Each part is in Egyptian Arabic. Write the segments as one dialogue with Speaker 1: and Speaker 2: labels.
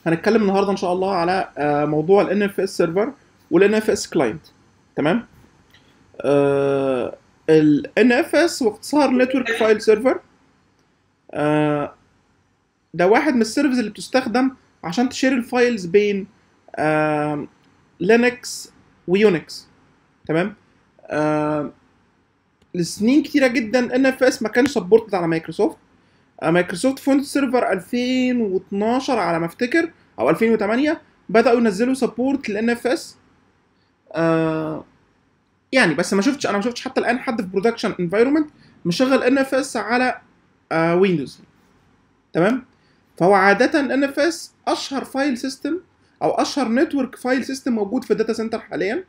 Speaker 1: هنتكلم النهارده ان شاء الله على آه، موضوع ال NFS سيرفر وال NFS كلاينت تمام آه، ال NFS واختصار نتورك فايل سيرفر ده واحد من السيرفيس اللي بتستخدم عشان تشير الفايلز بين لينكس ويونكس تمام آه، لسنين كتيرة جدا NFS ما كانش سبورتد على مايكروسوفت آه، مايكروسوفت فونت سيرفر 2012 على ما افتكر او 2008 بداوا ينزلوا سبورت لل NFS آه يعني بس ما شفتش انا ما شفتش حتى الان حد في برودكشن انفايرمنت مشغل NFS على آه ويندوز تمام فهو عادة NFS اشهر فايل سيستم او اشهر نتورك فايل سيستم موجود في الداتا سنتر حاليا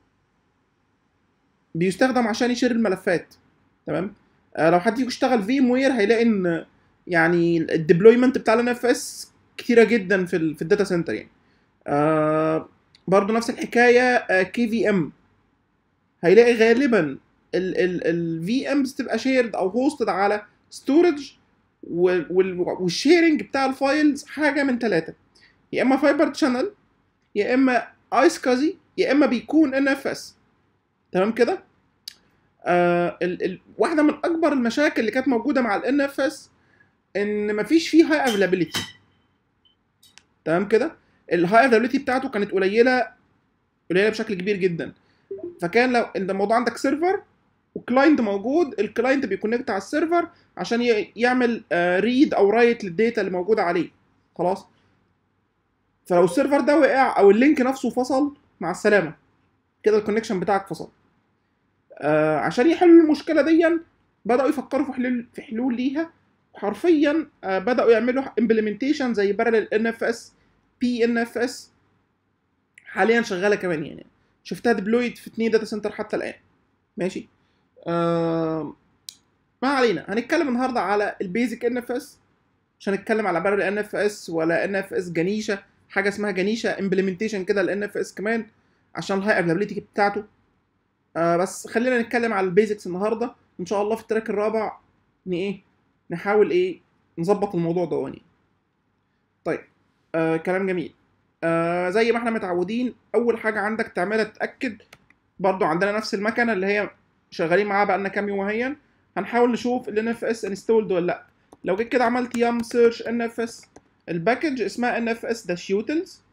Speaker 1: بيستخدم عشان يشير الملفات تمام آه لو حد يشتغل في وير هيلاقي ان يعني الديبلويمنت بتاع ال NFS كتيرة جدا في ال في الداتا سنتر يعني آه برضه نفس الحكاية كي في ام هيلاقي غالبا الفي امز تبقى شيرد او هوستد على ستورج والشيرنج بتاع الفايلز حاجه من ثلاثه يا اما فايبر شانل يا اما ايس كازي يا اما بيكون ان اف اس تمام كده آه ال ال واحده من اكبر المشاكل اللي كانت موجوده مع الان اف اس ان مفيش فيه هاي افيلابيلتي تمام كده الهاي افيلابيلتي بتاعته كانت قليله قليله بشكل كبير جدا فكان لو انت الموضوع عندك سيرفر وكلاينت موجود الكلاينت بيكونكت على السيرفر عشان ي- يعمل ريد او رايت للداتا اللي موجوده عليه خلاص فلو السيرفر ده وقع او اللينك نفسه فصل مع السلامه كده الكونكشن بتاعك فصل آه عشان يحلوا المشكله دي بداوا يفكروا في حلول في حلول ليها حرفيا آه بداوا يعملوا امبلمنتيشن زي بارلل ان اف اس بي ان اف اس حاليا شغاله كمان يعني شفتها ديبلويد في اتنين داتا سنتر حتى الان ماشي آه ما علينا هنتكلم النهارده على البيزك ان اف اس مش هنتكلم على بارل ان اف اس ولا ان اف اس جنيشه حاجه اسمها جنيشه امبلمنتيشن كده لان اف اس كمان عشان الهاي افيلابيلتي بتاعته آه بس خلينا نتكلم على البيزكس النهارده ان شاء الله في التراك الرابع ن ايه نحاول ايه نظبط الموضوع ده يعني طيب آه كلام جميل آه زي ما احنا متعودين اول حاجه عندك تعملها تتاكد برضو عندنا نفس المكنه اللي هي شغالين معاها بقالنا كام يوم اهيا هنحاول نشوف ال NFS انستولد ولا لا لو جيت كده عملت يام سيرش NFS الباكج اسمها NFS داش يوتلز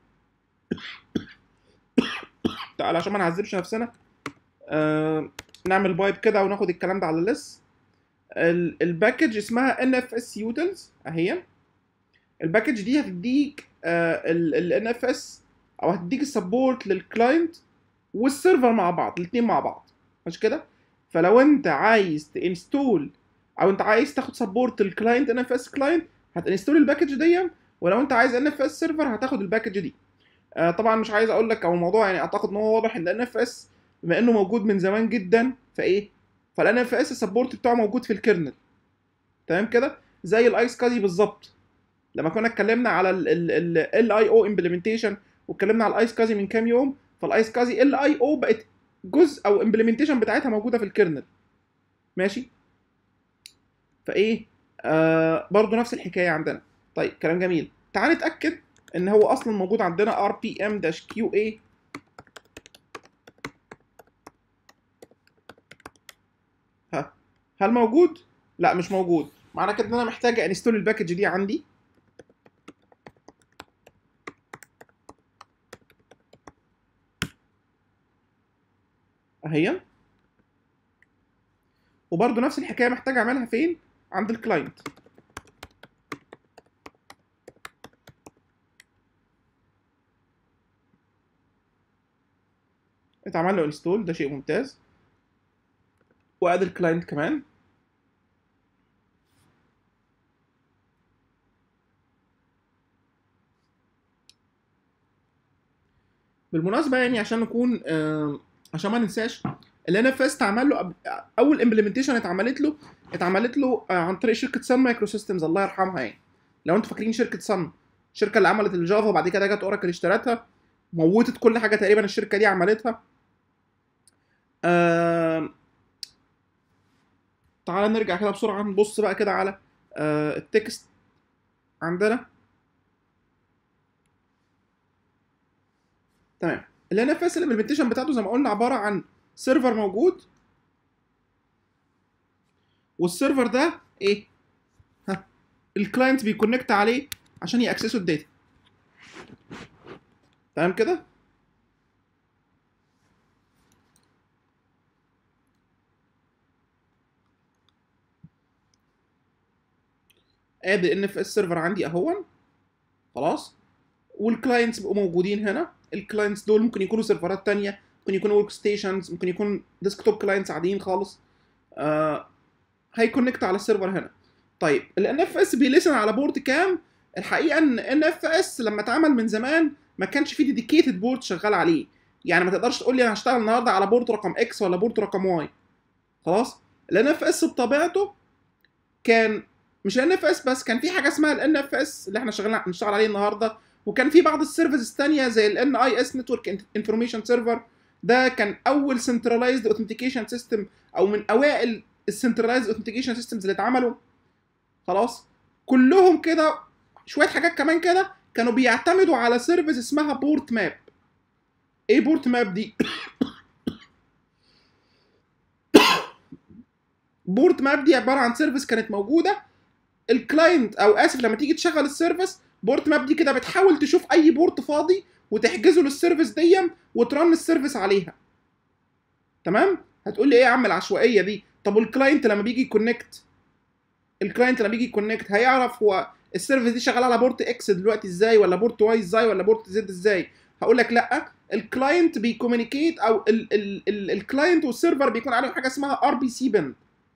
Speaker 1: تعال عشان ما نعذبش نفسنا آه نعمل بايب كده وناخد الكلام ده على الليست ال- الباكج اسمها NFS يوتلز اهي الباكج دي هتديك ال NFS او هتديك السبورت للكلاينت والسيرفر مع بعض الاثنين مع بعض مش كده فلو انت عايز تنستول او انت عايز تاخد سبورت الكلاينت ان اف اس كلاينت هتنستول الباكج دي ولو انت عايز ان اف اس سيرفر هتاخد الباكج دي آه طبعا مش عايز اقول لك او الموضوع يعني اعتقد ان هو واضح ان ان اف اس بما انه موجود من زمان جدا فايه فالان اف اس السبورت بتاعه موجود في الكيرنل تمام كده زي الايس كازي بالظبط لما كنا اتكلمنا على ال اي او امبلمنتيشن واتكلمنا على الايس كازي من كام يوم فالايس كازي ال اي او بقت جزء او امبلمنتيشن بتاعتها موجوده في الكيرنل ماشي فايه آه برضو نفس الحكايه عندنا طيب كلام جميل تعال نتاكد ان هو اصلا موجود عندنا ار بي ام داش كيو اي ها هل موجود لا مش موجود معنى كده ان انا محتاج انستول الباكج دي عندي اهي وبرضه نفس الحكايه محتاج اعملها فين عند الكلاينت اتعمل له انستول ده شيء ممتاز وادي الكلاينت كمان بالمناسبه يعني عشان نكون آه عشان ما ننساش ال NFS اتعمل له أب- اول امبلمنتيشن اتعملت له اتعملت له آه، عن طريق شركه سان مايكرو سيستمز الله يرحمها يعني لو انتوا فاكرين شركه سان الشركه اللي عملت الجافا وبعد كده جت اوراكل اشترتها موتت كل حاجه تقريبا الشركه دي عملتها آه... تعال نرجع كده بسرعه نبص بقى كده على آه التكست عندنا تمام ال NFS الامبلمنتيشن بتاعته زي ما قلنا عباره عن سيرفر موجود والسيرفر ده ايه ها الكلاينت بيكونكت عليه عشان ياكسسوا الداتا تمام كده ادي ان اف اس سيرفر عندي اهون خلاص والكلاينتس بيبقوا موجودين هنا الكلاينتس دول ممكن يكونوا سيرفرات تانية ممكن يكونوا ورك ستيشنز ممكن يكون ديسكتوب كلاينتس عاديين خالص آه هيكونكت على السيرفر هنا طيب ال اف اس بيلسن على بورد كام الحقيقه ان ان اف اس لما اتعمل من زمان ما كانش فيه ديديكيتد بورد شغال عليه يعني ما تقدرش تقول لي انا هشتغل النهارده على بورد رقم اكس ولا بورد رقم واي خلاص ال اف اس بطبيعته كان مش ال اف اس بس كان في حاجه اسمها ال اف اس اللي احنا شغالين بنشتغل عليه النهارده وكان في بعض السيرفيسز الثانيه زي ال اي اس نتورك انفورميشن سيرفر ده كان اول سنترلايزد اوثنتيكيشن سيستم او من اوائل السنترلايزد اوثنتيكيشن سيستمز اللي اتعملوا خلاص كلهم كده شويه حاجات كمان كده كانوا بيعتمدوا على سيرفيس اسمها بورت ماب ايه بورت ماب دي بورت ماب دي عباره عن سيرفيس كانت موجوده الكلاينت او اسف لما تيجي تشغل السيرفيس بورت ماب دي كده بتحاول تشوف اي بورت فاضي وتحجزه للسيرفيس دي وترن السيرفيس عليها تمام هتقول لي ايه يا عم العشوائيه دي طب والكلاينت لما بيجي يكونكت الكلاينت لما بيجي يكونكت هيعرف هو السيرفيس دي شغاله على بورت اكس دلوقتي ازاي ولا بورت واي ازاي ولا بورت زد ازاي هقول لك لا الكلاينت بيكومينيكيت او الكلاينت والسيرفر بيكون عليهم حاجه اسمها ار بي سي بند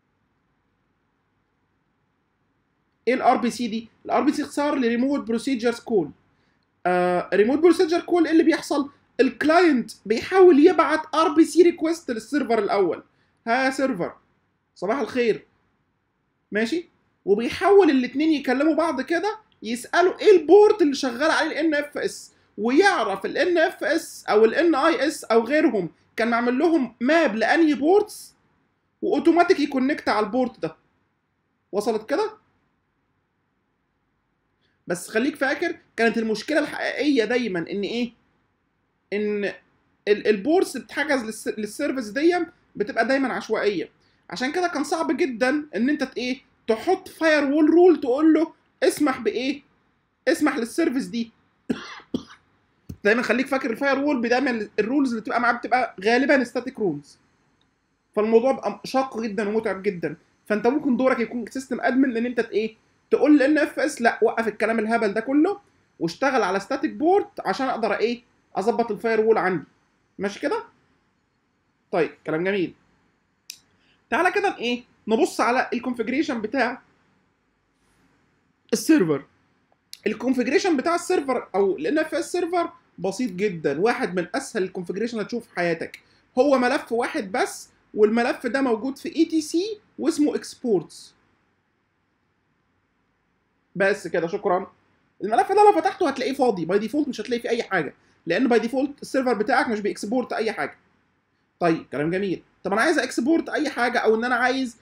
Speaker 1: ايه الار بي سي دي الار بي سي اختصار لريموت بروسيجرز كول ريموت بروسيجر كول ايه اللي بيحصل الكلاينت بيحاول يبعت ار بي سي ريكويست للسيرفر الاول ها سيرفر صباح الخير ماشي وبيحاول الاثنين يكلموا بعض كده يسالوا ايه البورت اللي شغال عليه الان اف اس ويعرف الان اف اس او الان اي اس او غيرهم كان معمل لهم ماب لانهي بورتس واوتوماتيك يكونكت على البورت ده وصلت كده بس خليك فاكر كانت المشكله الحقيقيه دايما ان ايه ان البورس بتتحجز للسيرفيس دي بتبقى دايما عشوائيه عشان كده كان صعب جدا ان انت ايه تحط فاير وول رول تقول له اسمح بايه اسمح للسيرفيس دي دايما خليك فاكر الفاير وول دايما الرولز اللي بتبقى معاه بتبقى غالبا ستاتيك رولز فالموضوع بقى شاق جدا ومتعب جدا فانت ممكن دورك يكون سيستم ادمن ان انت ايه تقول لان اف اس لا وقف الكلام الهبل ده كله واشتغل على ستاتيك بورد عشان اقدر ايه اظبط الفاير وول عندي ماشي كده طيب كلام جميل تعالى كده ايه نبص على الكونفجريشن بتاع السيرفر الكونفجريشن بتاع السيرفر او الان اف اس سيرفر بسيط جدا واحد من اسهل الكونفجريشن هتشوف في حياتك هو ملف واحد بس والملف ده موجود في اي تي سي واسمه اكسبورتس بس كده شكرا الملف ده لو فتحته هتلاقيه فاضي باي ديفولت مش هتلاقي فيه اي حاجه لان باي ديفولت السيرفر بتاعك مش بيكسبورت اي حاجه طيب كلام جميل طب انا عايز اكسبورت اي حاجه او ان انا عايز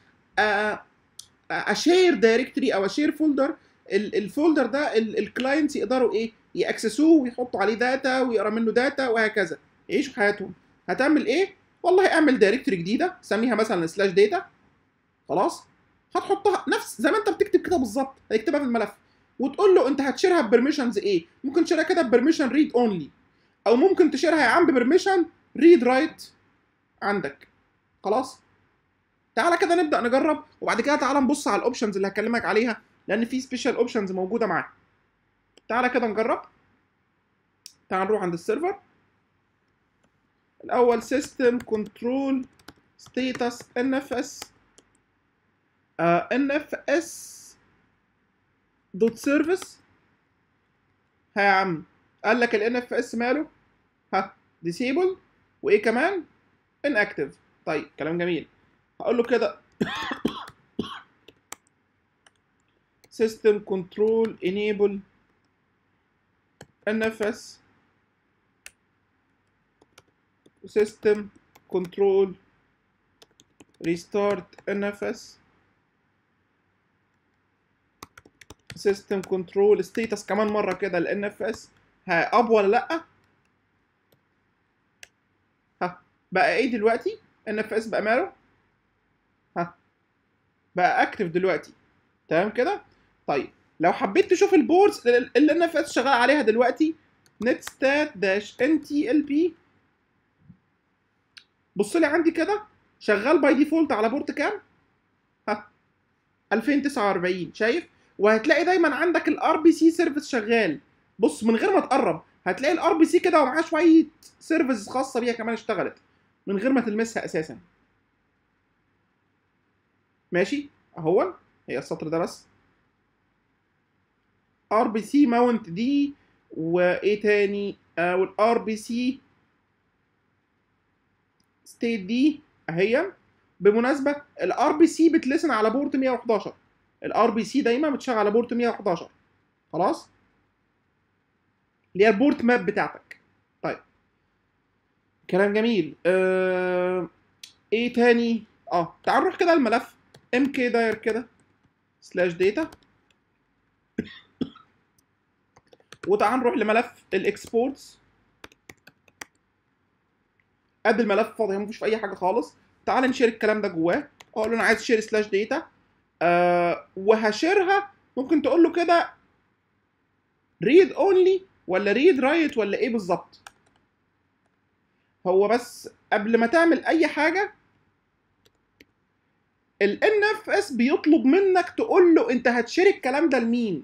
Speaker 1: اشير دايركتوري او اشير فولدر الفولدر ده الكلاينتس يقدروا ايه ياكسسوه ويحطوا عليه داتا ويقرا منه داتا وهكذا يعيشوا حياتهم هتعمل ايه والله اعمل دايركتوري جديده سميها مثلا سلاش داتا خلاص هتحطها نفس زي ما انت بتكتب كده بالظبط هيكتبها في الملف وتقول له انت هتشيرها ببرميشنز ايه ممكن تشيرها كده ببرميشن ريد اونلي او ممكن تشيرها يا عم ببرميشن ريد رايت عندك خلاص تعالى كده نبدا نجرب وبعد كده تعالى نبص على الاوبشنز اللي هكلمك عليها لان في سبيشال اوبشنز موجوده معاه تعالى كده نجرب تعال نروح عند السيرفر الاول سيستم كنترول ستيتس ان اف اس ان اف اس دوت سيرفيس ها يا عم قال لك ال اف اس ماله ها ديسيبل وايه كمان ان اكتف طيب كلام جميل هقول له كده system control enable nfs system control restart nfs system control status كمان مره كده ال nfs ها اب ولا لا بقى ايه دلوقتي ان اف اس بقى ماله ها بقى اكتف دلوقتي تمام كده طيب لو حبيت تشوف البوردز اللي ان اف اس شغال عليها دلوقتي نت ستات داش ان تي ال بي بص لي عندي كده شغال باي ديفولت على بورت كام ها 2049 شايف وهتلاقي دايما عندك الار بي سي سيرفيس شغال بص من غير ما تقرب هتلاقي الار بي سي كده ومعاه شويه سيرفيس خاصه بيها كمان اشتغلت من غير ما تلمسها اساسا ماشي اهو هي السطر ده بس ار بي سي ماونت دي وايه تاني آه والار بي سي ستيت دي اهي بالمناسبه الار بي سي بتلسن على بورت 111 الار بي سي دايما بتشتغل على بورت 111 خلاص اللي هي البورت ماب بتاعتك طيب كلام جميل آه... ايه تاني اه تعال نروح كده الملف ام كي داير كده سلاش داتا وتعال نروح لملف الاكسبورتس قد الملف فاضي مفيش في اي حاجه خالص تعال نشير الكلام ده جواه اقول له انا عايز شير سلاش داتا آه وهشيرها ممكن تقول له كده ريد اونلي ولا ريد رايت ولا ايه بالظبط هو بس قبل ما تعمل اي حاجه ال NFS بيطلب منك تقول له انت هتشير الكلام ده لمين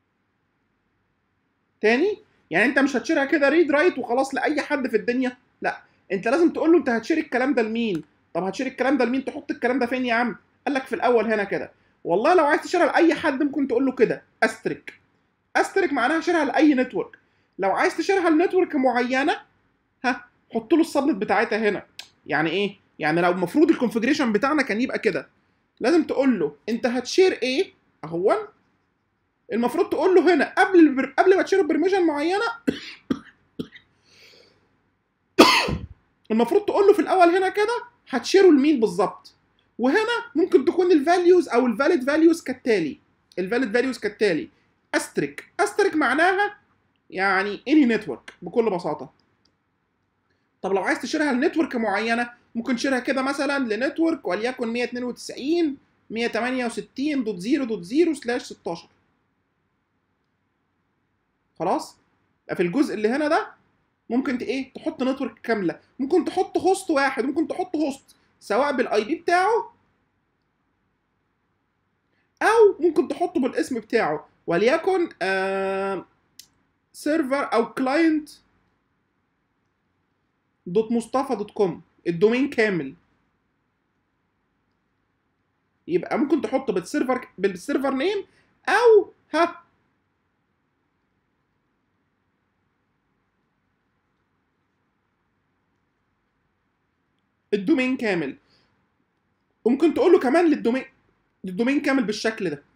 Speaker 1: تاني يعني انت مش هتشيرها كده ريد رايت وخلاص لاي حد في الدنيا لا انت لازم تقول له انت هتشير الكلام ده لمين طب هتشير الكلام ده لمين تحط الكلام ده فين يا عم قال لك في الاول هنا كده والله لو عايز تشيرها لاي حد ممكن تقول له كده استريك استريك معناها شيرها لاي نتورك لو عايز تشيرها لنتورك معينه ها حط له السبنت بتاعتها هنا يعني ايه يعني لو المفروض الكونفجريشن بتاعنا كان يبقى كده لازم تقول له انت هتشير ايه اهو المفروض تقول له هنا قبل البر... قبل ما تشير برميشن معينه المفروض تقول له في الاول هنا كده هتشيره لمين بالظبط وهنا ممكن تكون الفاليوز او الفاليد فاليوز كالتالي الفاليد فاليوز كالتالي استريك استريك معناها يعني اني نتورك بكل بساطه طب لو عايز تشيرها لنتورك معينه ممكن تشيرها كده مثلا لنتورك وليكن 192 168.0.0 سلاش 16 خلاص في الجزء اللي هنا ده ممكن ايه تحط نتورك كامله ممكن تحط هوست واحد ممكن تحط هوست سواء بالاي بي بتاعه او ممكن تحطه بالاسم بتاعه وليكن آه سيرفر او كلاينت دوت مصطفى دوت كوم الدومين كامل يبقى ممكن تحط بالسيرفر بالسيرفر نيم او ها الدومين كامل وممكن تقول له كمان للدومين للدومين كامل بالشكل ده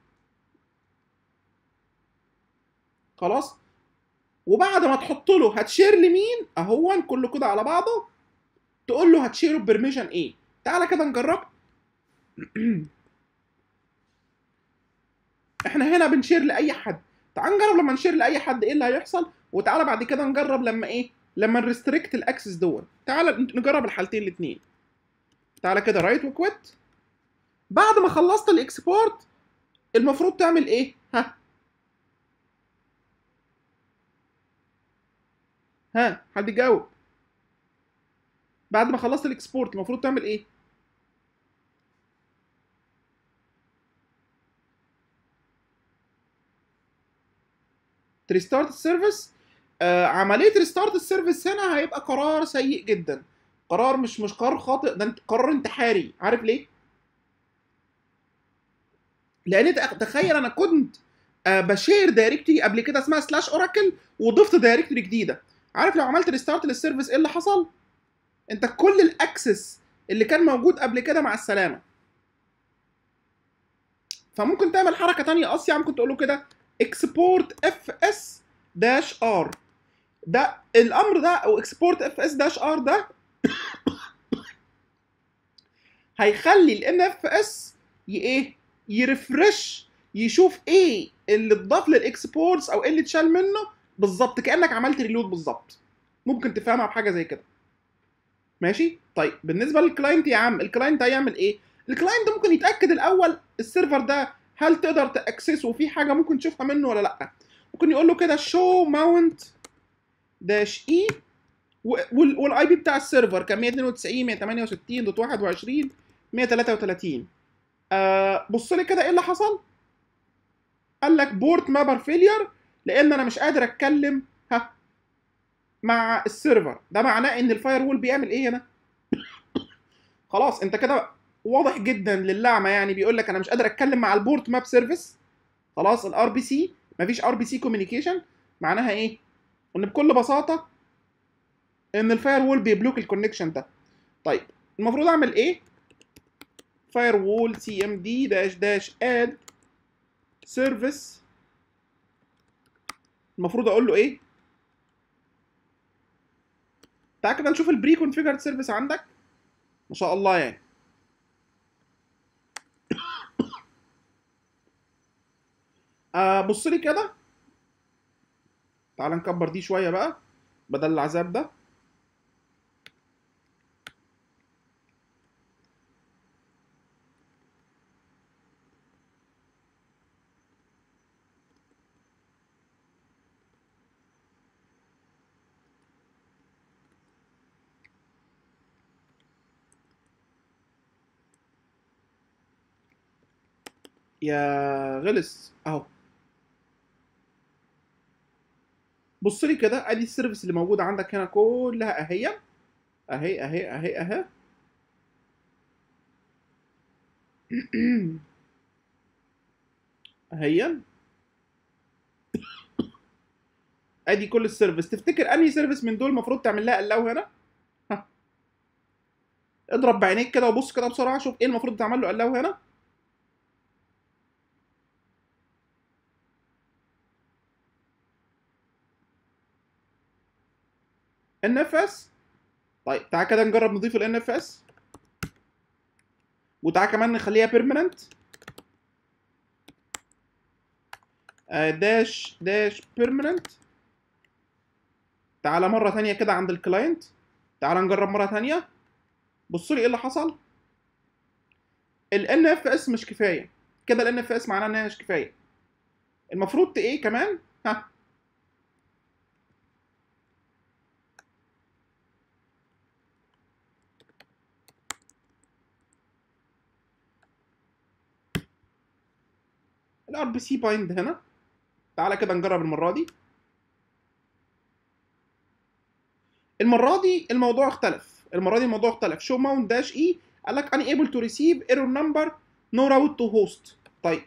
Speaker 1: خلاص وبعد ما تحط له هتشير لمين اهو كله كده على بعضه تقول له هتشيره ببرميشن ايه تعالى كده نجرب احنا هنا بنشير لاي حد تعال نجرب لما نشير لاي حد ايه اللي هيحصل وتعالى بعد كده نجرب لما ايه لما نريستريكت الاكسس دول تعالى نجرب الحالتين الاثنين تعالى كده رايت وكويت بعد ما خلصت الاكسبورت المفروض تعمل ايه ها ها حد يجاوب بعد ما خلصت الاكسبورت المفروض تعمل ايه تريستارت السيرفيس آه عمليه ريستارت السيرفيس هنا هيبقى قرار سيء جدا قرار مش مش قرار خاطئ ده قرار انتحاري عارف ليه لان تخيل انا كنت آه بشير دايركتوري قبل كده اسمها سلاش اوراكل وضفت دايركتوري جديده عارف لو عملت ريستارت للسيرفيس ايه اللي حصل انت كل الاكسس اللي كان موجود قبل كده مع السلامه فممكن تعمل حركه تانية اصيع ممكن تقول له كده اكسبورت اف اس داش ار ده الامر ده او اكسبورت اف اس داش ار ده هيخلي الان اف اس ايه يرفرش يشوف ايه اللي اتضاف للاكسبورتس او ايه اللي اتشال منه بالظبط كانك عملت ريلود بالظبط ممكن تفهمها بحاجه زي كده ماشي طيب بالنسبه للكلاينت يا عم الكلاينت هيعمل ايه الكلاينت ممكن يتاكد الاول السيرفر ده هل تقدر تاكسسه وفي حاجه ممكن تشوفها منه ولا لا ممكن يقول له كده شو ماونت داش اي والاي بي بتاع السيرفر كان 192 168 دوت 21 133 آه بص لي كده ايه اللي حصل قال لك بورت مابر فيلير لان انا مش قادر اتكلم ها مع السيرفر ده معناه ان الفاير وول بيعمل ايه هنا خلاص انت كده واضح جدا للعمى يعني بيقول لك انا مش قادر اتكلم مع البورت ماب سيرفيس خلاص الار بي سي مفيش ار بي سي كوميونيكيشن معناها ايه ان بكل بساطه ان الفاير وول بيبلوك الكونكشن ده طيب المفروض اعمل ايه فاير وول سي ام دي داش داش اد سيرفيس المفروض اقول له ايه تعال كده نشوف البري كونفيجرد سيرفيس عندك ما شاء الله يعني آه بص لي كده تعال نكبر دي شويه بقى بدل العذاب ده يا غلس اهو بص لي كده ادي السيرفيس اللي موجوده عندك هنا كلها اهي اهي اهي اهي اهي اهي ادي كل السيرفيس تفتكر انهي سيرفيس من دول المفروض تعمل لها الاو هنا ها. اضرب بعينيك كده وبص كده بسرعه شوف ايه المفروض تعمل له الاو هنا ان اف اس طيب تعال كده نجرب نضيف ال اف اس وتعال كمان نخليها بيرمننت داش داش بيرمننت تعالى مرة تانية كده عند الكلاينت تعالى نجرب مرة تانية بصوا لي ايه اللي حصل ال NFS مش كفاية كده ال NFS معناه انها مش كفاية المفروض ت- ايه كمان ها الار بي سي بايند هنا تعالى كده نجرب المرة دي المرة دي الموضوع اختلف المرة دي الموضوع اختلف شو ماونت داش اي قال لك unable to receive error number no route to host طيب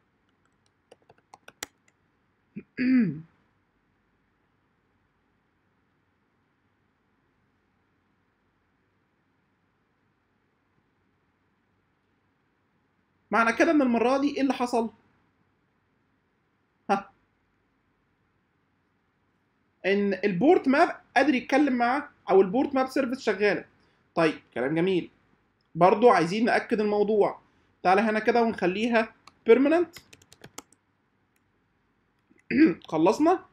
Speaker 1: معنى كده ان المرة دي ايه اللي حصل؟ ها ان البورت ماب قادر يتكلم معاه او البورت ماب سيرفيس شغاله طيب كلام جميل برضو عايزين ناكد الموضوع تعالى هنا كده ونخليها بيرمننت خلصنا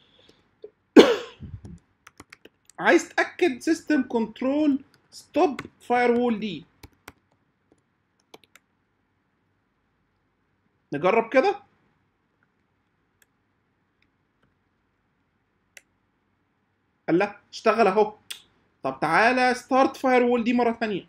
Speaker 1: عايز تاكد سيستم كنترول ستوب فاير وول دي نجرب كده قال لا اشتغل اهو طب تعالى ستارت فاير وول دي مره ثانيه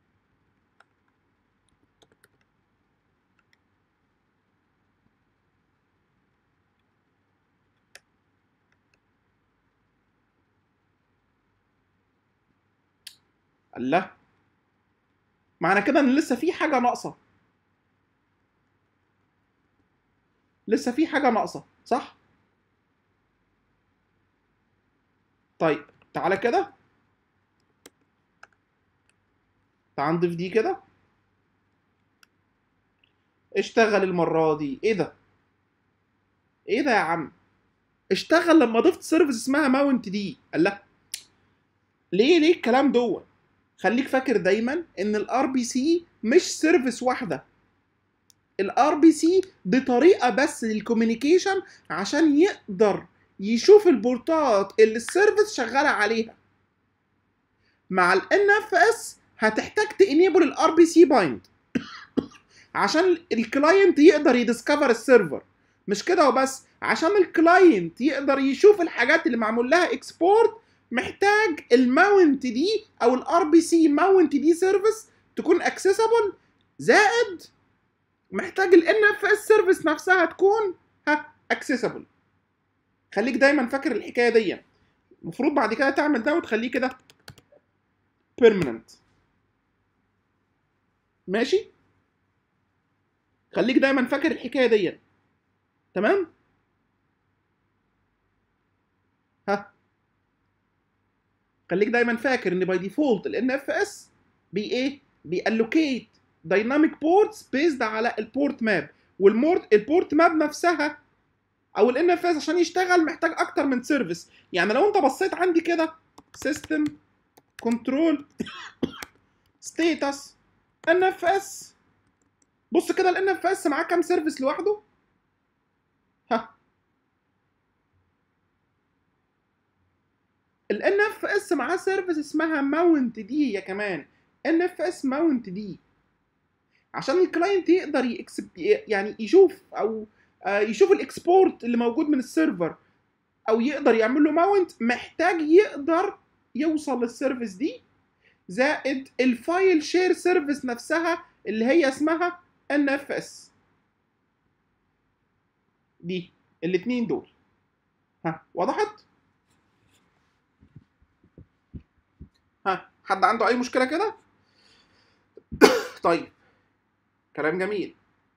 Speaker 1: قال لا معنى كده ان لسه في حاجه ناقصه لسه في حاجه ناقصه صح طيب تعالى كده تعال نضيف دي كده اشتغل المرة دي ايه ده ايه ده يا عم اشتغل لما ضفت سيرفيس اسمها ماونت دي قال لا ليه ليه الكلام دوت خليك فاكر دايما ان الار بي سي مش سيرفيس واحده الار بي سي دي طريقه بس للكوميونيكيشن عشان يقدر يشوف البورتات اللي السيرفيس شغاله عليها مع ال NFS هتحتاج تانيبل الار بي سي بايند عشان الكلاينت يقدر يديسكفر السيرفر مش كده وبس عشان الكلاينت يقدر يشوف الحاجات اللي معمول لها اكسبورت محتاج الماونت دي او الار بي سي ماونت دي سيرفيس تكون اكسسبل زائد محتاج ال NFS سيرفيس نفسها تكون ها اكسسبل خليك دايما فاكر الحكايه دي المفروض بعد كده تعمل ده وتخليه كده بيرمننت ماشي خليك دايما فاكر الحكايه دي تمام ها خليك دايما فاكر ان باي ديفولت ال NFS بي ايه بيالوكيت دايناميك بورتس بيزد على البورت ماب والمورت البورت ماب نفسها او ال NFS عشان يشتغل محتاج اكتر من سيرفيس يعني لو انت بصيت عندي كده سيستم كنترول ستيتس NFS بص كده ال NFS معاه كام سيرفيس لوحده ها ال NFS معاه سيرفيس اسمها ماونت دي يا كمان NFS ماونت دي عشان الكلاينت يقدر يكسب يعني يشوف او آه، يشوف الاكسبورت اللي موجود من السيرفر او يقدر يعمل له ماونت محتاج يقدر يوصل للسيرفيس دي زائد الفايل شير سيرفيس نفسها اللي هي اسمها NFS دي الاتنين دول ها وضحت ها حد عنده اي مشكله كده طيب كلام جميل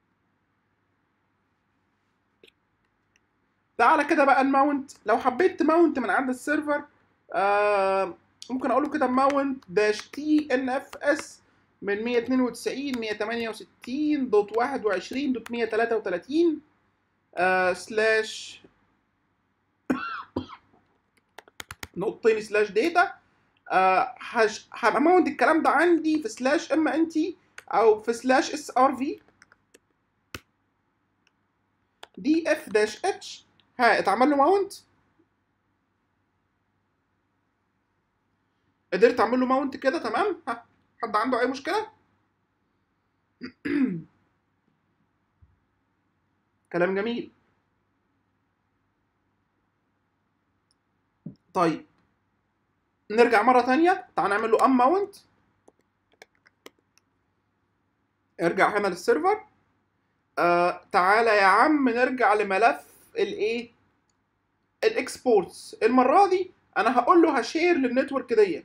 Speaker 1: تعالى كده بقى الماونت لو حبيت تماونت من عند السيرفر آه ممكن اقول له كده ماونت داش تي ان اف اس من 192 168 دوت 21 دوت 133 آه سلاش نقطتين سلاش داتا آه هش هماونت الكلام ده عندي في سلاش اما ان تي او في سلاش اس ار في دي اف داش اتش ها اتعمل له ماونت قدرت اعمل له ماونت كده تمام ها حد عنده اي مشكله كلام جميل طيب نرجع مرة تانية تعال نعمل له ام ماونت ارجع هنا للسيرفر آه تعالى يا عم نرجع لملف الايه الاكسبورتس المرة دي انا هقول له هشير للنتورك دي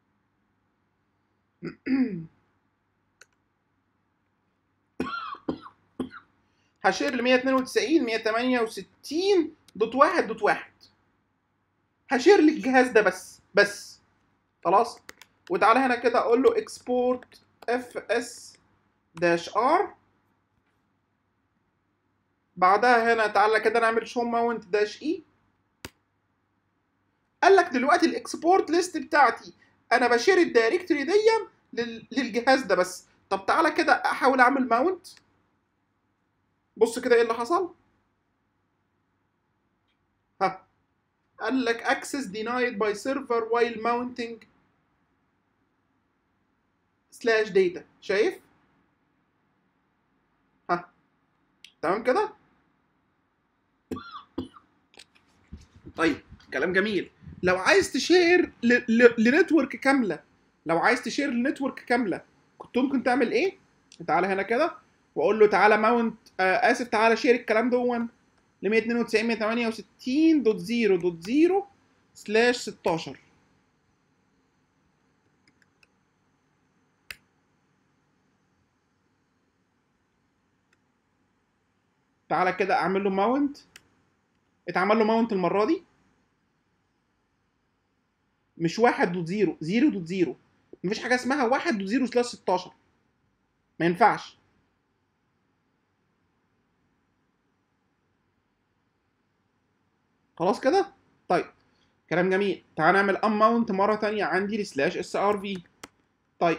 Speaker 1: هشير ل 192 168 دوت واحد دوت واحد هشير للجهاز ده بس بس خلاص وتعالى هنا كده اقول له export fs dash r بعدها هنا تعالى كده نعمل show mount dash e قال لك دلوقتي الاكسبورت ليست بتاعتي انا بشير الدايركتوري دي لل- للجهاز ده بس طب تعالى كده احاول اعمل ماونت بص كده ايه اللي حصل ها قال لك access denied by server while mounting slash data شايف ها تمام كده طيب كلام جميل لو عايز تشير ل... ل... لنتورك كامله لو عايز تشير لنتورك كامله كنت ممكن تعمل ايه تعالى هنا كده واقول له تعالى ماونت آه اسف تعالى شير الكلام دون ل 192 168 دوت 0 دوت 0 سلاش 16 تعالى كده اعمل له ماونت اتعمل له ماونت المره دي مش 1 دوت 0 0 دوت 0 مفيش حاجه اسمها 1 دوت 0 سلاش 16 ما ينفعش خلاص كده طيب كلام جميل تعال نعمل ام ماونت مره تانية عندي لسلاش اس ار في طيب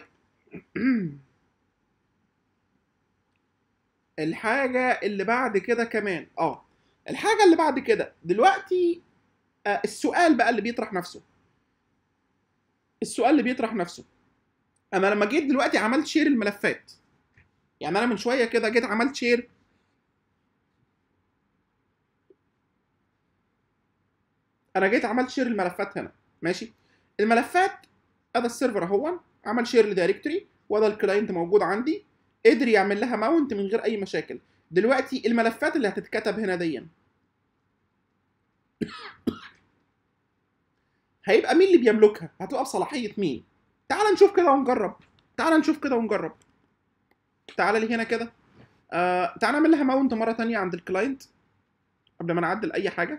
Speaker 1: الحاجه اللي بعد كده كمان اه الحاجه اللي بعد كده دلوقتي آه السؤال بقى اللي بيطرح نفسه السؤال اللي بيطرح نفسه انا لما جيت دلوقتي عملت شير الملفات يعني انا من شويه كده جيت عملت شير انا جيت عملت شير الملفات هنا ماشي الملفات هذا السيرفر اهو عمل شير لدايركتوري وهذا الكلاينت موجود عندي قدر يعمل لها ماونت من غير اي مشاكل دلوقتي الملفات اللي هتتكتب هنا دي هيبقى مين اللي بيملكها هتبقى بصلاحيه مين تعال نشوف كده ونجرب تعال نشوف كده ونجرب تعال لي هنا كده آه تعال نعمل لها ماونت مره تانية عند الكلاينت قبل ما نعدل اي حاجه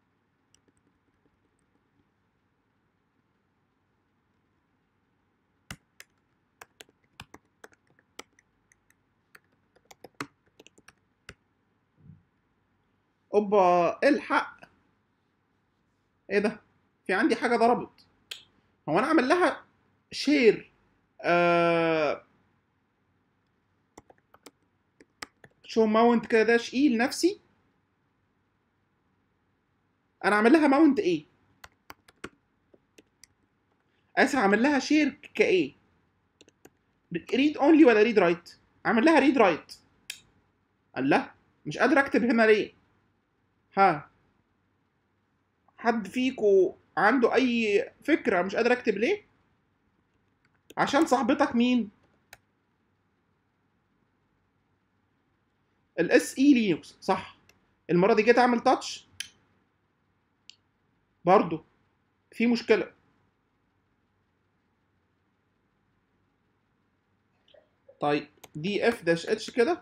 Speaker 1: اوبا الحق ايه ده في عندي حاجه ضربت هو انا اعمل لها شير آه شو ماونت كده داش اي لنفسي انا اعمل لها ماونت ايه اسف اعمل لها شير كايه ريد اونلي ولا ريد رايت اعمل لها ريد رايت الله مش قادر اكتب هنا ليه ها حد فيكو عنده اي فكره مش قادر اكتب ليه عشان صاحبتك مين الاس اي لينكس صح المره دي جيت اعمل تاتش برضو في مشكله طيب دي اف داش اتش كده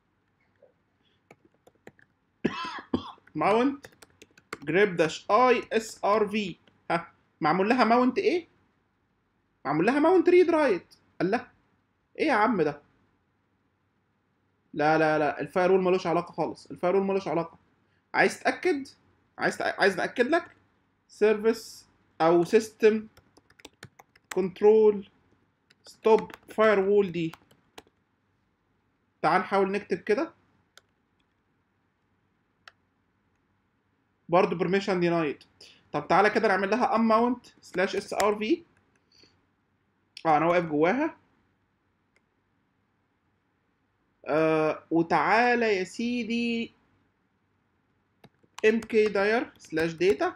Speaker 1: ماونت جريب داش اي اس ار في ها معمول لها ماونت ايه معمول لها ماونت ريد رايت الله ايه يا عم ده لا لا لا الفايرول ملوش علاقه خالص الفايرول ملوش علاقه عايز تاكد عايز تأ... عايز ناكد لك سيرفيس او سيستم كنترول ستوب فايرول دي تعال نحاول نكتب كده برضه بيرميشن دينايد طب تعالى كده نعمل لها ام ماونت سلاش اس ار في اه انا واقف جواها آه وتعالى يا سيدي ام كي داير سلاش داتا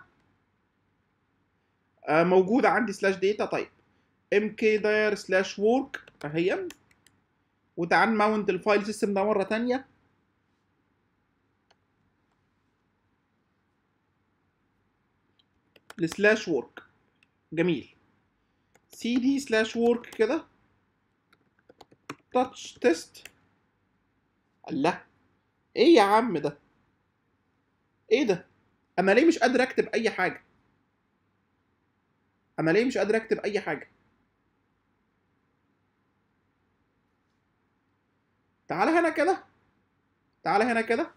Speaker 1: آه موجودة عندي سلاش داتا طيب ام كي داير سلاش وورك اهي وتعال ماونت الفايل سيستم ده مرة تانية السلاش وورك جميل سي دي سلاش وورك كده تاتش تيست الله ايه يا عم ده ايه ده انا ليه مش قادر اكتب اي حاجه انا ليه مش قادر اكتب اي حاجه تعالى هنا كده تعالى هنا كده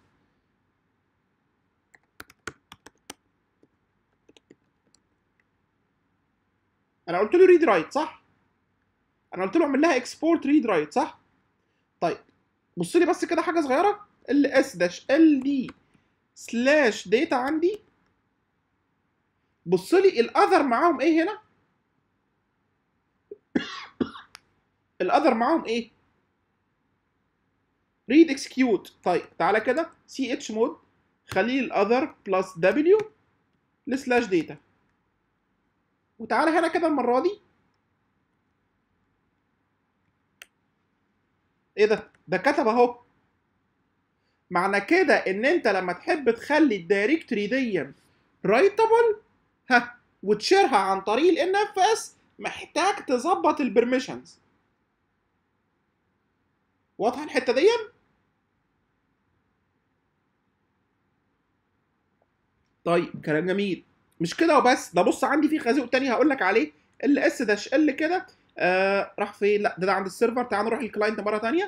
Speaker 1: انا قلت له ريد رايت صح انا قلت له اعمل لها اكسبورت ريد رايت صح طيب بص لي بس كده حاجه صغيره ال اس داش ال دي سلاش داتا عندي بص لي الاذر معاهم ايه هنا الاذر معاهم ايه ريد اكسكيوت طيب تعالى كده سي اتش مود خليه الاذر بلس دبليو لسلاش داتا وتعالى هنا كده المره دي ايه ده ده كتب اهو معنى كده ان انت لما تحب تخلي الدايركتوري دي رايتابل ها وتشيرها عن طريق الان اف اس محتاج تظبط البرميشنز واضحه الحته دي طيب كلام جميل مش كده وبس ده بص عندي في خازوق تاني هقول لك عليه ال اس داش ال كده آه راح فين لا ده, ده عند السيرفر تعال نروح للكلاينت مره تانية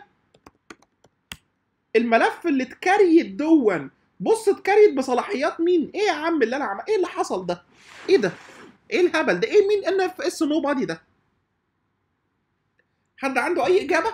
Speaker 1: الملف اللي اتكريت دون بص اتكريت بصلاحيات مين ايه يا عم اللي انا عم... ايه اللي حصل ده ايه ده ايه الهبل ده ايه مين ان اف اس نو بادي ده حد عنده اي اجابه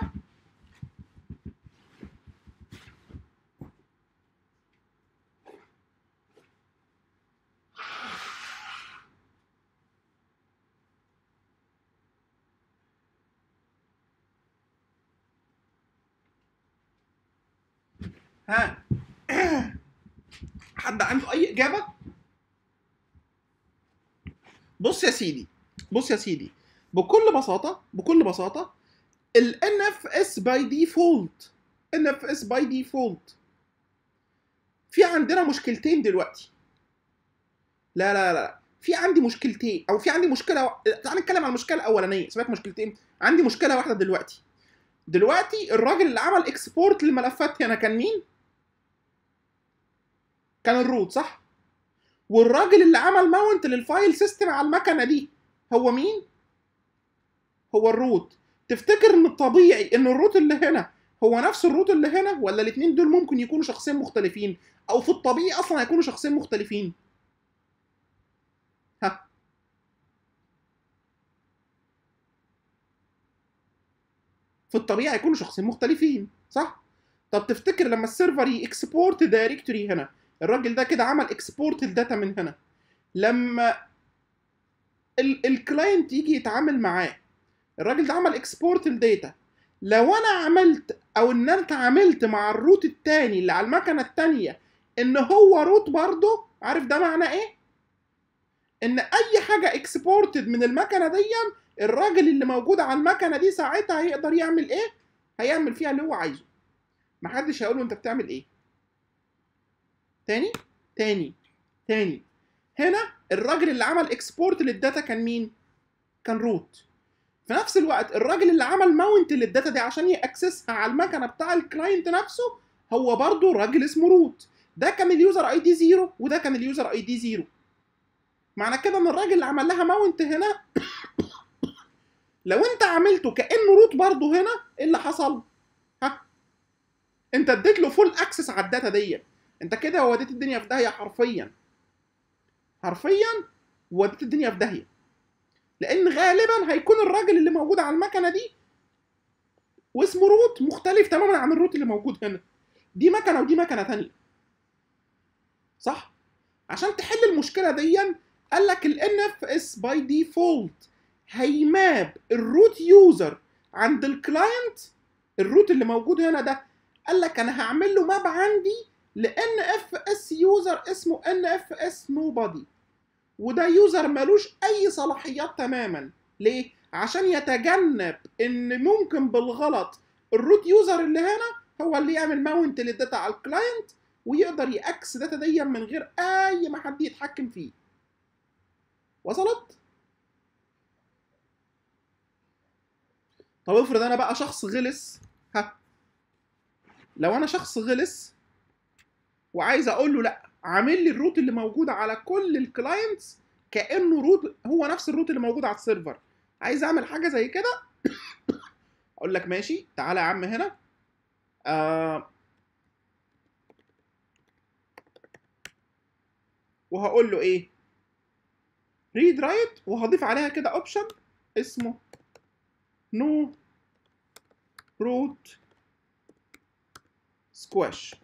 Speaker 1: ها حد عنده اي اجابه بص يا سيدي بص يا سيدي بكل بساطه بكل بساطه ال NFS by default NFS by default في عندنا مشكلتين دلوقتي لا لا لا في عندي مشكلتين او في عندي مشكله تعال نتكلم عن المشكله الاولانيه سيبك مشكلتين عندي مشكله واحده دلوقتي دلوقتي الراجل اللي عمل اكسبورت للملفات هنا كان مين كان الروت صح والراجل اللي عمل ماونت للفايل سيستم على المكنه دي هو مين هو الروت تفتكر ان الطبيعي ان الروت اللي هنا هو نفس الروت اللي هنا ولا الاثنين دول ممكن يكونوا شخصين مختلفين او في الطبيعي اصلا هيكونوا شخصين مختلفين ها في الطبيعي هيكونوا شخصين مختلفين صح طب تفتكر لما السيرفر يكسبورت دايركتوري هنا الراجل ده كده عمل اكسبورت الداتا من هنا لما الكلاينت يجي يتعامل معاه الراجل ده عمل اكسبورت الداتا لو انا عملت او ان انا اتعاملت مع الروت التاني اللي على المكنه التانيه ان هو روت برضه عارف ده معناه ايه ان اي حاجه اكسبورتد من المكنه دي الراجل اللي موجود على المكنه دي ساعتها هيقدر يعمل ايه هيعمل فيها اللي هو عايزه محدش هيقول له انت بتعمل ايه تاني تاني تاني هنا الراجل اللي عمل اكسبورت للداتا كان مين كان روت في نفس الوقت الراجل اللي عمل ماونت للداتا دي عشان ياكسسها على المكنه بتاع الكلاينت نفسه هو برضه راجل اسمه روت ده كان اليوزر اي دي زيرو وده كان اليوزر اي دي زيرو معنى كده ان الراجل اللي عمل لها ماونت هنا لو انت عملته كانه روت برضه هنا ايه اللي حصل ها انت اديت له فول اكسس على الداتا دي انت كده وديت الدنيا في داهيه حرفيا حرفيا وديت الدنيا في داهيه لان غالبا هيكون الراجل اللي موجود على المكنه دي واسمه روت مختلف تماما عن الروت اللي موجود هنا دي مكنه ودي مكنه تانية صح عشان تحل المشكله دي قال لك ال NFS by default هيماب الروت يوزر عند الكلاينت الروت اللي موجود هنا ده قال لك انا هعمل له ماب عندي ل NFS يوزر اسمه NFS nobody وده يوزر ملوش اي صلاحيات تماما ليه عشان يتجنب ان ممكن بالغلط الروت يوزر اللي هنا هو اللي يعمل ماونت للداتا على الكلاينت ويقدر ياكس داتا دي من غير اي ما حد يتحكم فيه وصلت طب افرض انا بقى شخص غلس ها لو انا شخص غلس وعايز اقول له لا عامل لي الروت اللي موجود على كل الكلاينتس كانه روت هو نفس الروت اللي موجود على السيرفر عايز اعمل حاجه زي كده اقول لك ماشي تعالى يا عم هنا آه وهقول له ايه ريد رايت وهضيف عليها كده اوبشن اسمه نو روت سكواش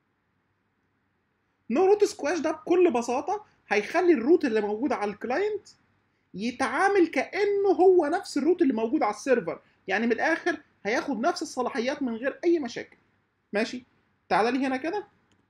Speaker 1: نو روت سكواش ده بكل بساطه هيخلي الروت اللي موجود على الكلاينت يتعامل كانه هو نفس الروت اللي موجود على السيرفر يعني من الاخر هياخد نفس الصلاحيات من غير اي مشاكل ماشي تعال لي هنا كده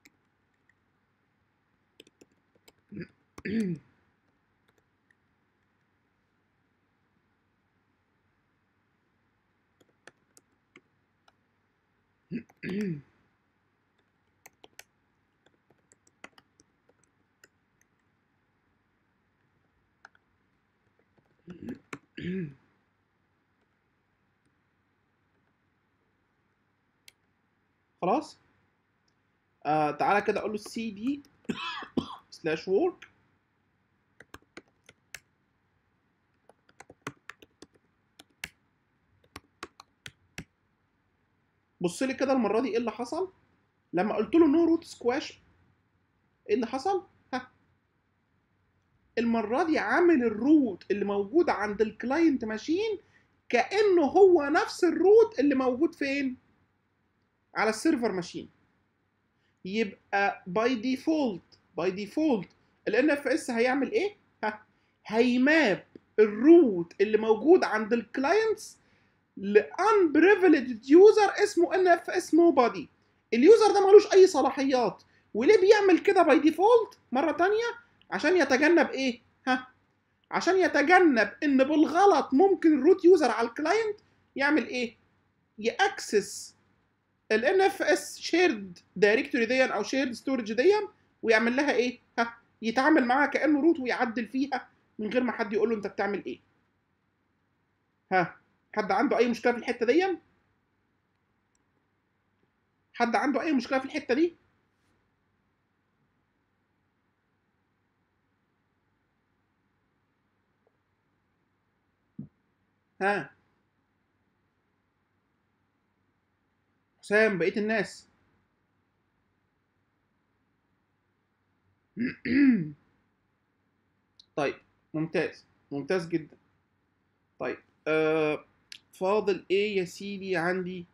Speaker 1: خلاص آه تعالى كده اقول له سي دي سلاش وورك بص لي كده المره دي ايه اللي حصل لما قلت له نو روت سكواش ايه اللي حصل ها المره دي عامل الروت اللي موجود عند الكلاينت ماشين كانه هو نفس الروت اللي موجود فين على السيرفر ماشين يبقى باي ديفولت باي ديفولت ال اف اس هيعمل ايه ها هيماب الروت اللي موجود عند الكلاينتس لان بريفليجد يوزر اسمه ان اف اس نو بادي اليوزر ده ملوش اي صلاحيات وليه بيعمل كده باي ديفولت مره تانية عشان يتجنب ايه ها عشان يتجنب ان بالغلط ممكن الروت يوزر على الكلاينت يعمل ايه ياكسس ال NFS shared directory دي او shared storage دي ويعمل لها ايه ها يتعامل معاها كانه روت ويعدل فيها من غير ما حد يقول له انت بتعمل ايه ها حد عنده اي مشكله في الحته دي حد عنده اي مشكله في الحته دي ها حسام بقيه الناس طيب ممتاز ممتاز جدا طيب آه فاضل ايه يا سيدي عندي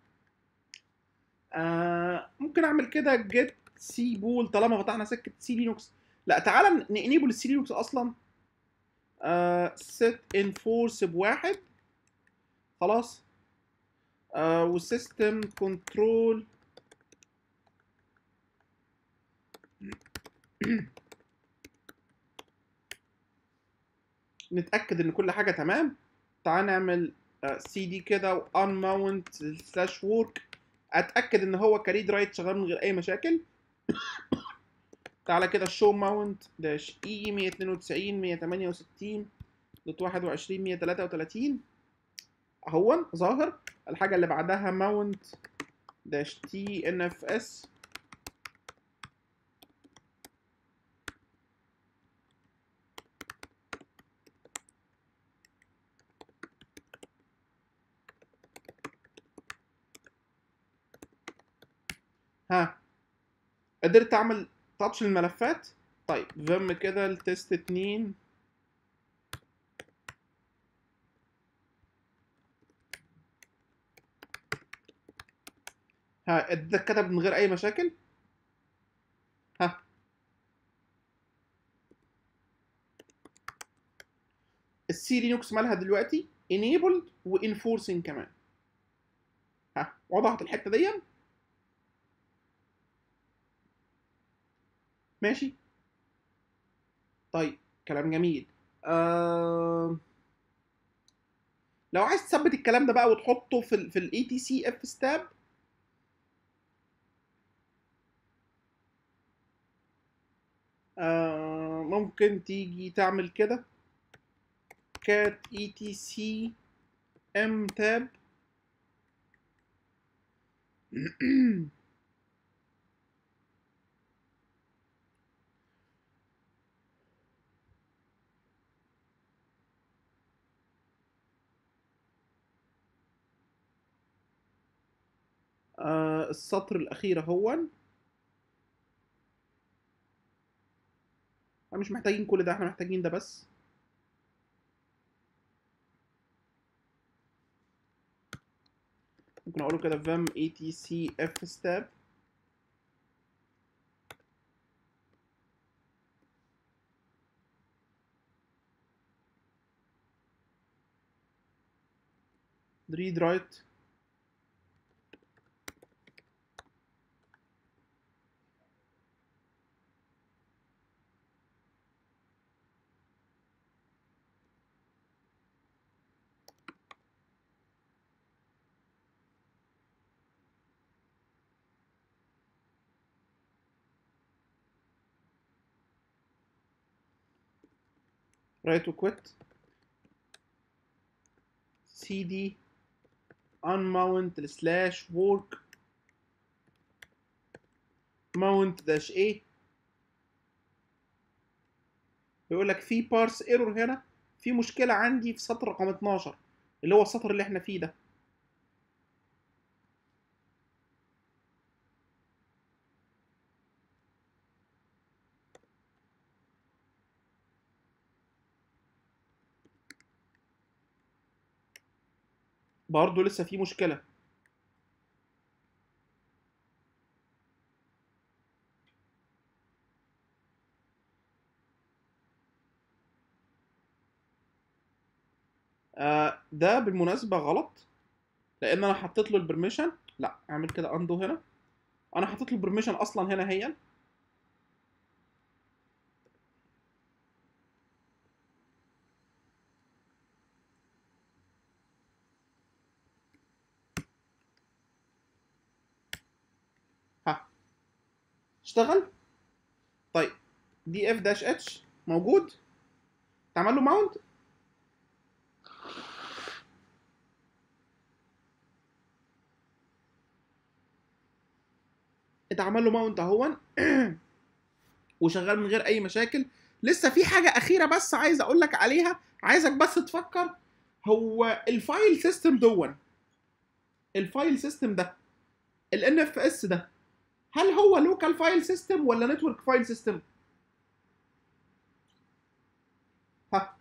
Speaker 1: آه ممكن اعمل كده جيت سي بول طالما فتحنا سكه سي لينوكس لا تعالى نانيبل السي لينوكس اصلا آه set enforce بواحد خلاص آه وسيستم كنترول نتاكد ان كل حاجه تمام تعال نعمل سي دي كده وان ماونت سلاش ورك اتاكد ان هو كريد رايت شغال من غير اي مشاكل تعالى كده شو ماونت داش اي 192 168 دوت 21 133 اهون ظاهر الحاجه اللي بعدها ماونت داش تي ان اف اس ها قدرت اعمل تاتش للملفات طيب فيم كده التست 2 ها ده اتكتب من غير اي مشاكل ها السي لينوكس مالها دلوقتي enabled وانفورسنج كمان ها وضحت الحته دي ماشي طيب كلام جميل آه... لو عايز تثبت الكلام ده بقى وتحطه في ال في الاي تي سي اف ستاب آه ممكن تيجي تعمل كده كات اي تي سي ام تاب آه السطر الأخير هون احنا مش محتاجين كل ده احنا محتاجين ده بس ممكن اقوله كده vim etc f stab read write write to quit cd unmount slash work mount dash a بيقول لك في بارس ايرور هنا في مشكله عندي في سطر رقم 12 اللي هو السطر اللي احنا فيه ده برضه لسه في مشكله آه ده بالمناسبه غلط لان انا حطيت له البرميشن لا اعمل كده اندو هنا انا حاطط له برميشن اصلا هنا هي ها اشتغل طيب دي اف داش اتش موجود تعمل له ماونت اتعمل له ماونت اهون وشغال من غير اي مشاكل لسه في حاجه اخيره بس عايز اقول لك عليها عايزك بس تفكر هو الفايل سيستم دون الفايل سيستم ده ال اف اس ده هل هو لوكال فايل سيستم ولا نتورك فايل سيستم ها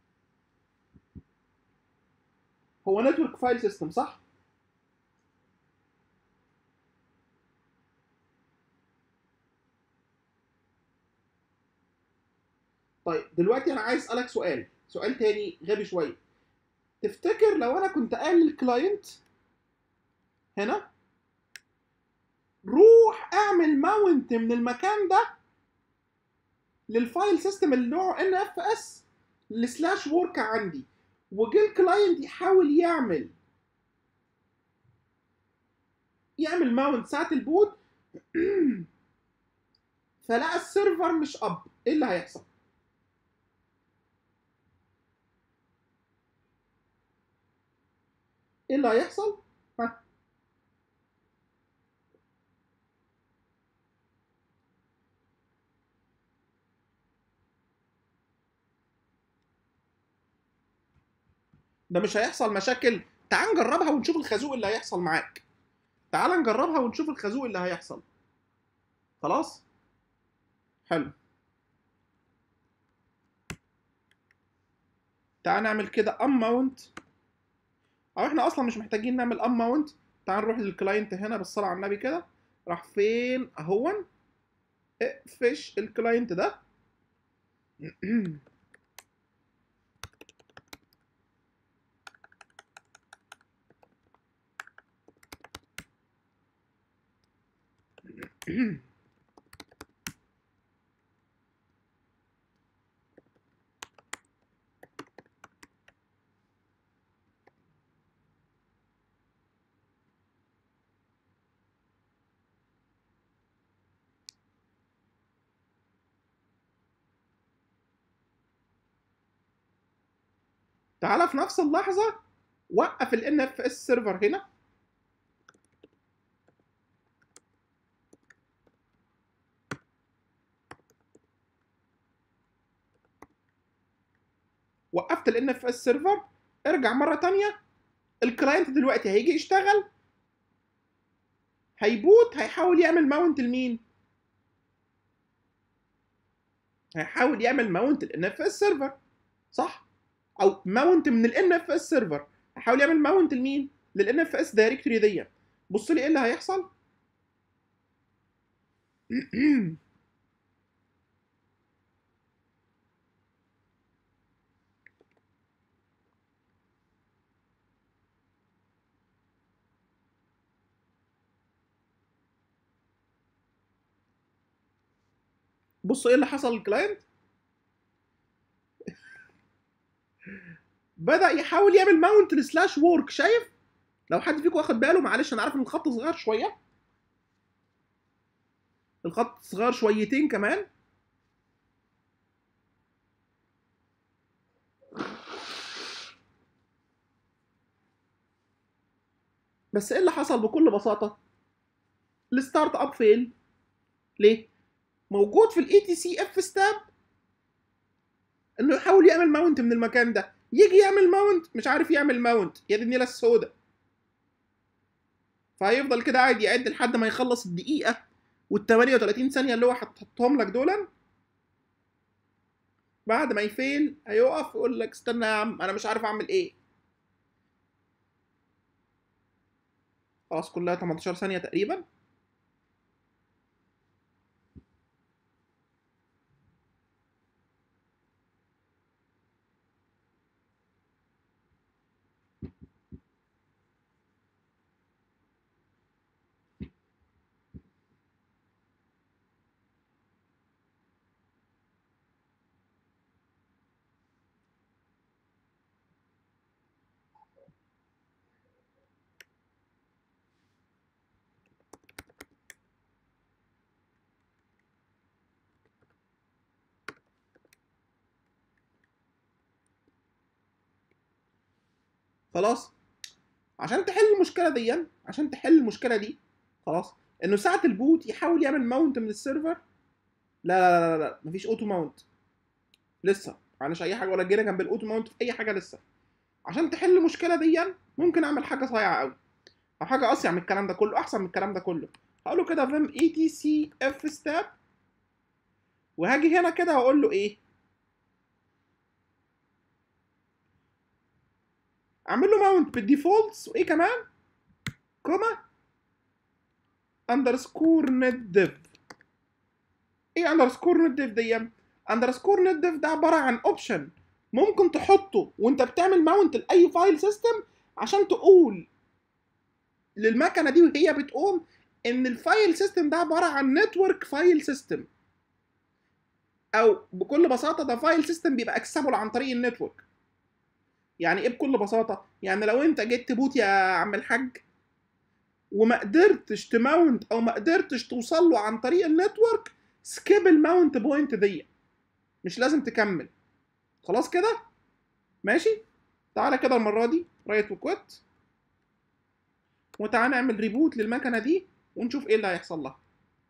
Speaker 1: هو نتورك فايل سيستم صح طيب دلوقتي انا عايز اسالك سؤال سؤال تاني غبي شويه تفتكر لو انا كنت قال للكلاينت هنا روح اعمل ماونت من المكان ده للفايل سيستم اللي نوعه ان اف اس السلاش ورك عندي وجه الكلاينت يحاول يعمل يعمل ماونت ساعة البوت فلقى السيرفر مش اب ايه اللي هيحصل؟ ايه اللي هيحصل؟ ها ده مش هيحصل مشاكل تعال نجربها ونشوف الخازوق اللي هيحصل معاك تعال نجربها ونشوف الخازوق اللي هيحصل خلاص حلو تعال نعمل كده ام ماونت او احنا اصلا مش محتاجين نعمل ام ماونت تعال نروح للكلاينت هنا بالصلاه على النبي كده راح فين اهون اقفش الكلاينت ده تعالى في نفس اللحظه وقف ال NFS سيرفر هنا وقفت ال NFS سيرفر ارجع مره تانية الكلاينت دلوقتي هيجي يشتغل هيبوت هيحاول يعمل ماونت لمين هيحاول يعمل ماونت ال NFS سيرفر صح او ماونت من ال NFS سيرفر هيحاول يعمل ماونت لمين لل NFS دايركتوري دي بص لي ايه اللي هيحصل بص ايه اللي حصل للكلاينت بدا يحاول يعمل ماونت لسلاش وورك شايف لو حد فيكم واخد باله معلش انا عارف ان الخط صغير شويه الخط صغير شويتين كمان بس ايه اللي حصل بكل بساطه الستارت اب فيل ليه موجود في الاي تي سي اف ستاب انه يحاول يعمل ماونت من المكان ده يجي يعمل ماونت مش عارف يعمل ماونت يا دي النيله السوداء فهيفضل كده قاعد يعد لحد ما يخلص الدقيقه وال 38 ثانيه اللي هو حطهم لك دول بعد ما يفيل هيقف يقول لك استنى يا عم انا مش عارف اعمل ايه خلاص كلها 18 ثانيه تقريبا خلاص عشان تحل المشكله دي عشان تحل المشكله دي خلاص انه ساعه البوت يحاول يعمل ماونت من السيرفر لا لا لا لا مفيش اوتو ماونت لسه معناش اي حاجه ولا جينا جنب الاوتو ماونت في اي حاجه لسه عشان تحل المشكله دي ممكن اعمل حاجه صايعه قوي او حاجه اصيع من الكلام ده كله احسن من الكلام ده كله هقول له كده فيم اي تي سي اف ستاب وهاجي هنا كده هقول له ايه اعمل له ماونت بالديفولتس وايه كمان كوما اندرسكور نت ديف ايه اندرسكور نت ديف دي اندرسكور نت ديف ده عباره عن اوبشن ممكن تحطه وانت بتعمل ماونت لاي فايل سيستم عشان تقول للمكنه دي وهي بتقوم ان الفايل سيستم ده عباره عن نتورك فايل سيستم او بكل بساطه ده فايل سيستم بيبقى اكسبل عن طريق النتورك يعني ايه بكل بساطه يعني لو انت جيت تبوت يا عم الحاج وما قدرتش تماونت او ما قدرتش توصل له عن طريق النتورك سكيب الماونت بوينت دي مش لازم تكمل خلاص كده ماشي تعالى كده المره دي رايت وكوت وتعالى نعمل ريبوت للمكنه دي ونشوف ايه اللي هيحصل لها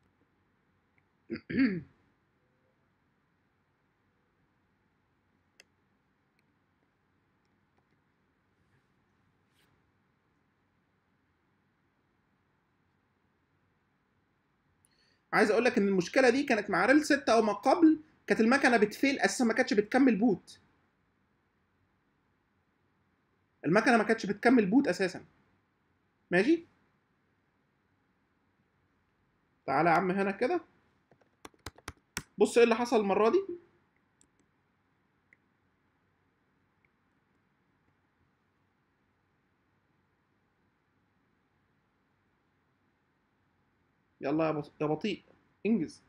Speaker 1: عايز اقول لك ان المشكله دي كانت مع ريل 6 او ما قبل كانت المكنه بتفيل اساسا ما كانتش بتكمل بوت المكنه ما كانتش بتكمل بوت اساسا ماشي تعالى يا عم هنا كده بص ايه اللي حصل المره دي يلا يا بط- يا بطيء انجز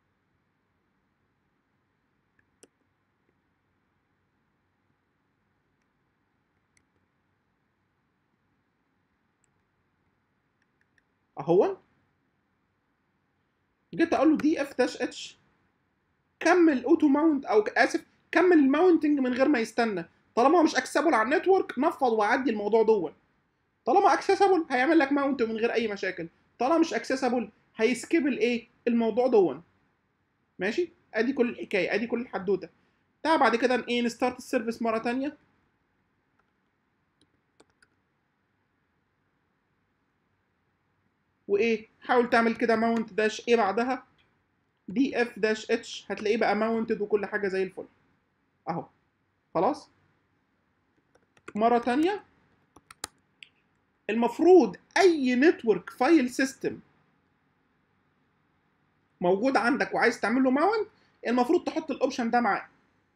Speaker 1: اهو جيت اقول له دي اف داش اتش كمل اوتو ماونت او اسف كمل الماونتنج من غير ما يستنى طالما هو مش اكسبل على النتورك نفض وعدي الموضوع دون طالما اكسسبل هيعمل لك ماونت من غير اي مشاكل طالما مش اكسسبل هيسكيب الايه الموضوع دون ماشي ادي كل الحكايه ادي كل الحدوته تعال بعد كده ايه نستارت السيرفيس مره تانية وايه حاول تعمل كده ماونت داش ايه بعدها دي اف داش اتش هتلاقيه بقى ماونتد وكل حاجه زي الفل اهو خلاص مره تانية المفروض اي نتورك فايل سيستم موجود عندك وعايز تعمل له ماونت المفروض تحط الاوبشن ده معاه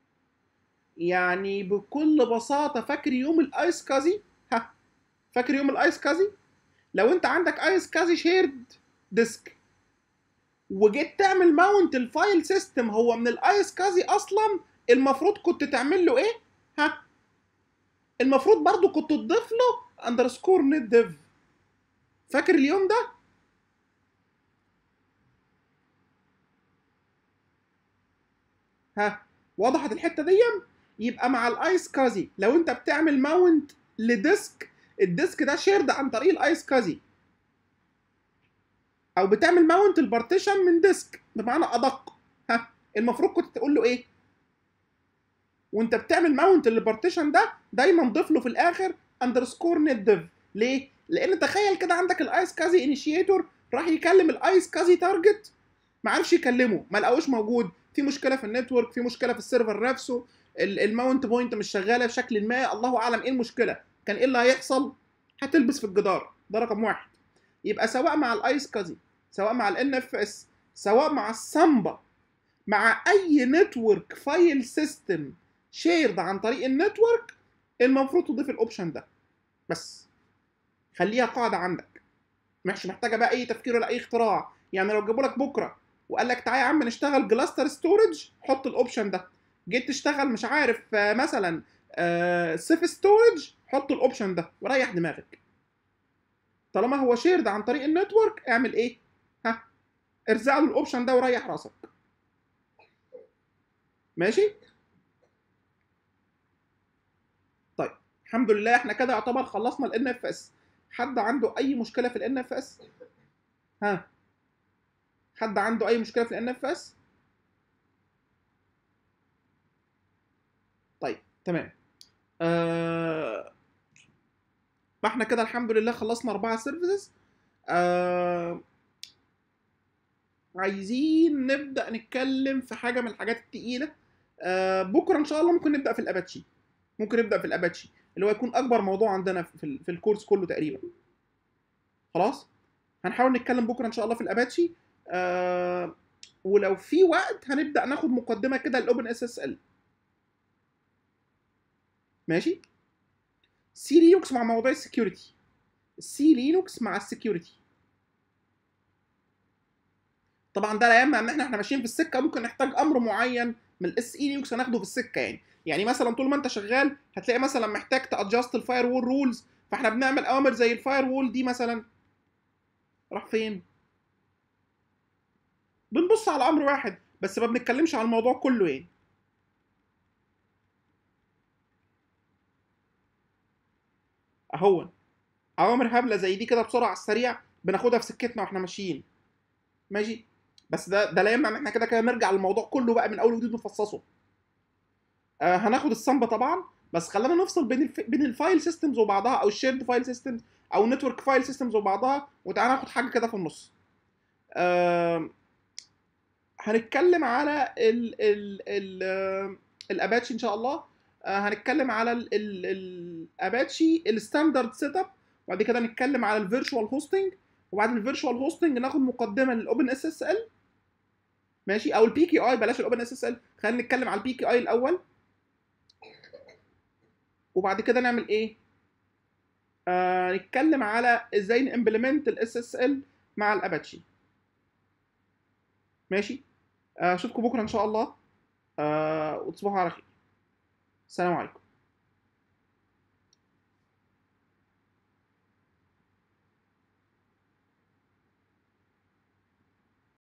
Speaker 1: يعني بكل بساطه فاكر يوم الايس كازي ها فاكر يوم الايس كازي لو انت عندك ايس كازي شيرد ديسك وجيت تعمل ماونت الفايل سيستم هو من الايس كازي اصلا المفروض كنت تعمل له ايه ها المفروض برضو كنت تضيف له اندرسكور نت ديف فاكر اليوم ده ها وضحت الحته دي يبقى مع الايس كازي لو انت بتعمل ماونت لديسك الديسك ده شيرد عن طريق الايس كازي او بتعمل ماونت البارتيشن من ديسك بمعنى ادق ها المفروض كنت تقول له ايه وانت بتعمل ماونت للبارتيشن ده دايما ضيف له في الاخر اندرسكور نت ديف ليه لان تخيل كده عندك الايس كازي انيشيتور راح يكلم الايس كازي تارجت ما عرفش يكلمه ما لقاهوش موجود في مشكله في النتورك في مشكله في السيرفر نفسه ال- الماونت بوينت مش شغاله بشكل ما الله اعلم ايه المشكله كان ايه اللي هيحصل هتلبس في الجدار ده رقم واحد يبقى سواء مع الايس كازي سواء مع الان اف اس سواء مع السامبا مع اي نتورك فايل سيستم شيرد عن طريق النتورك المفروض تضيف الاوبشن ده بس خليها قاعده عندك مش محتاجه بقى اي تفكير ولا اي اختراع يعني لو جابوا لك بكره وقال لك تعالى يا عم نشتغل جلاستر ستورج حط الاوبشن ده جيت تشتغل مش عارف آه، مثلا سيف ستورج حط الاوبشن ده وريح دماغك طالما هو شيرد عن طريق النتورك اعمل ايه ها ارزع له الاوبشن ده وريح راسك ماشي طيب الحمد لله احنا كده يعتبر خلصنا ال اف اس حد عنده اي مشكله في ال اف اس ها حد عنده اي مشكله في ال اف اس طيب تمام آه... فاحنا كده الحمد لله خلصنا اربعه سيرفيسز آه... عايزين نبدا نتكلم في حاجه من الحاجات التقيله آه بكره ان شاء الله ممكن نبدا في الاباتشي ممكن نبدا في الاباتشي اللي هو يكون اكبر موضوع عندنا في, ال- في الكورس كله تقريبا خلاص هنحاول نتكلم بكره ان شاء الله في الاباتشي آه ولو في وقت هنبدا ناخد مقدمه كده للاوبن اس اس ال ماشي سي لينوكس مع موضوع السكيورتي سي لينوكس مع السكيورتي طبعا ده لا يمنع ان احنا احنا ماشيين في السكه ممكن نحتاج امر معين من الاس اي لينكس هناخده في السكه يعني يعني مثلا طول ما انت شغال هتلاقي مثلا محتاج تادجست الفاير وول رولز فاحنا بنعمل اوامر زي الفاير وول دي مثلا راح فين بنبص على امر واحد بس ما بنتكلمش على الموضوع كله يعني اهو اوامر هبله زي دي كده بسرعه على السريع بناخدها في سكتنا واحنا ماشيين ماشي بس ده ده لا يمنع ان احنا كده كده نرجع للموضوع كله بقى من اول وجديد نفصصه آه هناخد الصنبه طبعا بس خلينا نفصل بين الف... بين الفايل سيستمز وبعضها او الشيرد فايل سيستمز او النتورك فايل سيستمز وبعضها وتعالى ناخد حاجه كده في النص آه هنتكلم على ال ال ال آه، الاباتشي ان شاء الله آه هنتكلم على ال- ال- الاباتشي الستاندرد سيت اب وبعد كده نتكلم على الفيرتشوال هوستنج وبعد الفيرتشوال هوستنج ناخد مقدمه للاوبن اس اس ال ماشي او البي كي اي بلاش الاوبن اس اس ال خلينا نتكلم على البي كي اي الاول وبعد كده نعمل ايه آه نتكلم على ازاي نimplement الاس اس ال مع الاباتشي ماشي آه، اشوفكم بكره ان شاء الله آه وتصبحوا على خير السلام عليكم